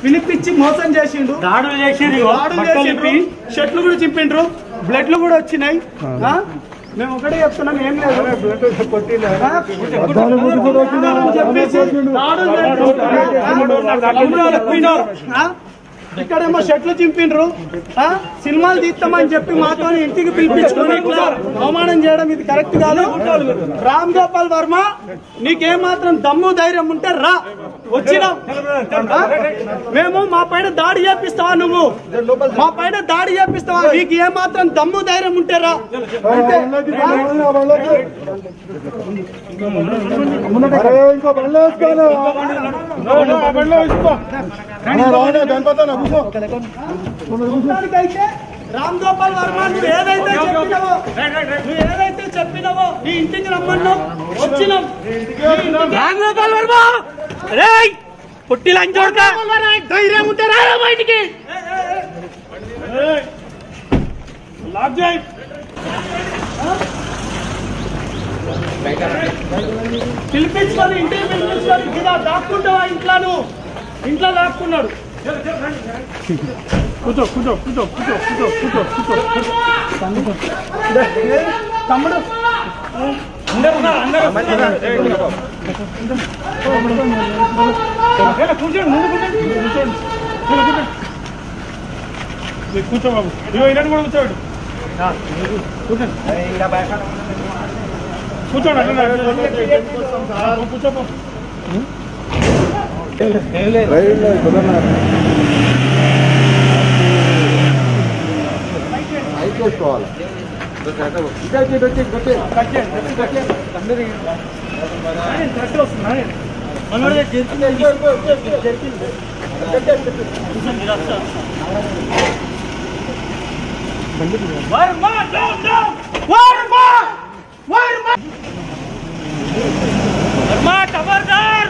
పిలిపించి మోసం చేసిండు దాడులు చేసిర్రు ఇగో, దాడులు బట్టలు చేసిండ్రు ఇప్పి. షర్ట్లు కూడా చింపిండ్రు బ్లడ్లు కూడా వచ్చినాయి ఆ? మేము ఒకటే చెప్తున్నాం ఏం లేదు ఆ? చెప్పేసి దాడులు చేసిండ్రు. ఆ? ఇక్కడేమో షర్ట్లు చింపిండ్రు ఆ? సినిమాలు తీస్తామని చెప్పి మాతో ఇంటికి పిలిపించుకొని అవమానం చేయడం ఇది కరెక్ట్ కాదు రామ్ గోపాల్ వర్మ నీకేమాత్రం దమ్ము ధైర్యం ఉంటే రా వచ్చినాం ఆ? మేము మా పైన దాడి చేపిస్తావా నువ్వు మా పైన దాడి చేపిస్తావా నీకు ఏమాత్రం దమ్ము ధైర్యం ఉంటే రా అంటే, ఆ? ఇంకో బండ్లో వేసుకోను బండ్లో వేసుకో గణపతి కూర్చో మొత్తానికైతే రామ్ గోపాల్ వర్మ నువ్వు ఏదైతే చెప్పినావో నువ్వు ఏదైతే చెప్పినావో నీ ఇంటికి రమ్మన్నావు వచ్చినాం రామ్ గోపాల్ వర్మ రేయ్ పుట్టి లంచోడక ధైర్యం ఉంటే రారా బయటికి లాక్ చేయి పిలిపించుకొని ఇంటికి పిలిపించుకొని ఇలా దాక్కుంటావా ఇంట్లో నువ్వు ఇంట్లో దాక్కున్నాడు కూర్చో కూర్చో కూర్చో కూర్చో కూర్చో కూర్చో కూర్చో తమ్ముడు అందరూ ఉన్నారు, అందరూ కూర్చోండి ముందు కూర్చోండి కూర్చోండి కూర్చోండి మీరు కూర్చో బాబు ఇదిగో ఇలాంటి కూడా కూర్చోండి కూర్చోండి కూర్చోండి అట్లనే కూర్చోపో వర్మ డౌన్ డౌన్ వర్మ వర్మ వర్మ ఖబర్దార్